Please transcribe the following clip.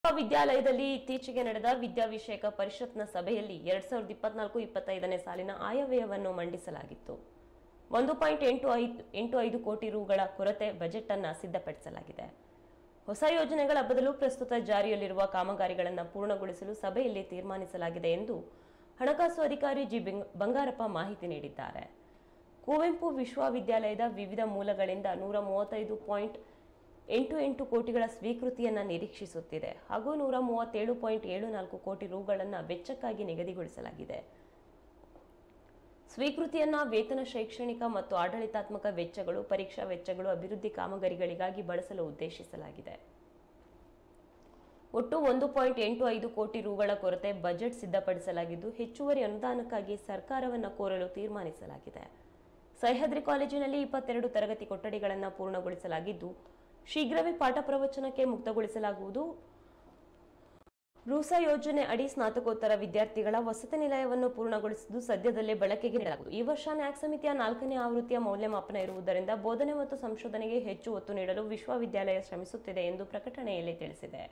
ವಿಶ್ವವಿದ್ಯಾಲಯದಲ್ಲಿ ಇತ್ತೀಚೆಗೆ ನಡೆದ ವಿದ್ಯಾವಿಷಯಕ ಪರಿಷತ್ನ ಸಭೆಯಲ್ಲಿ ಎರಡ್ ಸಾವಿರದ ಇಪ್ಪತ್ನಾಲ್ಕು ಇಪ್ಪತ್ತೈದನೇ ಸಾಲಿನ ಆಯವ್ಯಯವನ್ನು ಮಂಡಿಸಲಾಗಿತ್ತು ಒಂದು ಪಾಯಿಂಟ್ ಎಂಟು ಐದು ಎಂಟು ಐದು ಕೋಟಿ ರುಗಳ ಕೊರತೆ ಬಜೆಟ್ ಅನ್ನ ಸಿದ್ಧಪಡಿಸಲಾಗಿದೆ ಹೊಸ ಯೋಜನೆಗಳ ಬದಲು ಪ್ರಸ್ತುತ ಜಾರಿಯಲ್ಲಿರುವ ಕಾಮಗಾರಿಗಳನ್ನು ಪೂರ್ಣಗೊಳಿಸಲು ಸಭೆಯಲ್ಲಿ ತೀರ್ಮಾನಿಸಲಾಗಿದೆ ಎಂದು ಹಣಕಾಸು ಅಧಿಕಾರಿ ಜಿ ಬಿಂಗ್- ಬಂಗಾರಪ್ಪ ಮಾಹಿತಿ ನೀಡಿದ್ದಾರೆ ಕುವೆಂಪು ವಿಶ್ವವಿದ್ಯಾಲಯದ ವಿವಿಧ ಮೂಲಗಳಿಂದ ನೂರ ಮೂವತ್ತೈದು ಪಾಯಿಂಟ್ ಎಂಟು ಎಂಟು ಕೋಟಿಗಳ ಸ್ವೀಕೃತಿಯನ್ನು ನಿರೀಕ್ಷಿಸುತ್ತಿದೆ ಹಾಗೂ ನೂರ ಮೂವತ್ತೇಳು ಪಾಯಿಂಟ್ ಏಳು ನಾಲ್ಕು ಕೋಟಿ ರುಗಳನ್ನು ವೆಚ್ಚಕ್ಕಾಗಿ ನಿಗದಿಗೊಳಿಸಲಾಗಿದೆ ಸ್ವೀಕೃತಿಯನ್ನ ವೇತನ ಶೈಕ್ಷಣಿಕ ಮತ್ತು ಆಡಳಿತಾತ್ಮಕ ವೆಚ್ಚಗಳು ಪರೀಕ್ಷಾ ವೆಚ್ಚಗಳು ಅಭಿವೃದ್ಧಿ ಕಾಮಗಾರಿಗಳಿಗಾಗಿ ಬಳಸಲು ಉದ್ದೇಶಿಸಲಾಗಿದೆ ಒಟ್ಟು ಒಂದು ಪಾಯಿಂಟ್ ಎಂಟು ಐದು ಕೋಟಿ ರುಗಳ ಕೊರತೆ ಬಜೆಟ್ ಸಿದ್ಧಪಡಿಸಲಾಗಿದ್ದು ಹೆಚ್ಚುವರಿ ಅನುದಾನಕ್ಕಾಗಿ ಸರ್ಕಾರವನ್ನು ಕೋರಲು ತೀರ್ಮಾನಿಸಲಾಗಿದೆ ಸಹ್ಯಾದ್ರಿ ಕಾಲೇಜಿನಲ್ಲಿ ಇಪ್ಪತ್ತೆರಡು ತರಗತಿ ಕೊಠಡಿಗಳನ್ನು ಪೂರ್ಣಗೊಳಿಸಲಾಗಿದ್ದು ಶೀಘ್ರವೇ ಪಾಠ ಪ್ರವಚನಕ್ಕೆ ಮುಕ್ತಗೊಳಿಸಲಾಗುವುದು ರೂಸಾ ಯೋಜನೆ ಅಡಿ ಸ್ನಾತಕೋತ್ತರ ವಿದ್ಯಾರ್ಥಿಗಳ ವಸತಿ ನಿಲಯವನ್ನು ಪೂರ್ಣಗೊಳಿಸಿದ್ದು ಸದ್ಯದಲ್ಲೇ ಬಳಕೆಗೆ ನೀಡಲಾಗುವುದು ಈ ವರ್ಷ ನ್ಯಾಕ್ ಸಮಿತಿಯ ನಾಲ್ಕನೇ ಆವೃತ್ತಿಯ ಮೌಲ್ಯಮಾಪನ ಇರುವುದರಿಂದ ಬೋಧನೆ ಮತ್ತು ಸಂಶೋಧನೆಗೆ ಹೆಚ್ಚು ಒತ್ತು ನೀಡಲು ವಿಶ್ವವಿದ್ಯಾಲಯ ಶ್ರಮಿಸುತ್ತಿದೆ ಎಂದು ಪ್ರಕಟಣೆಯಲ್ಲಿ ತಿಳಿಸಿದೆ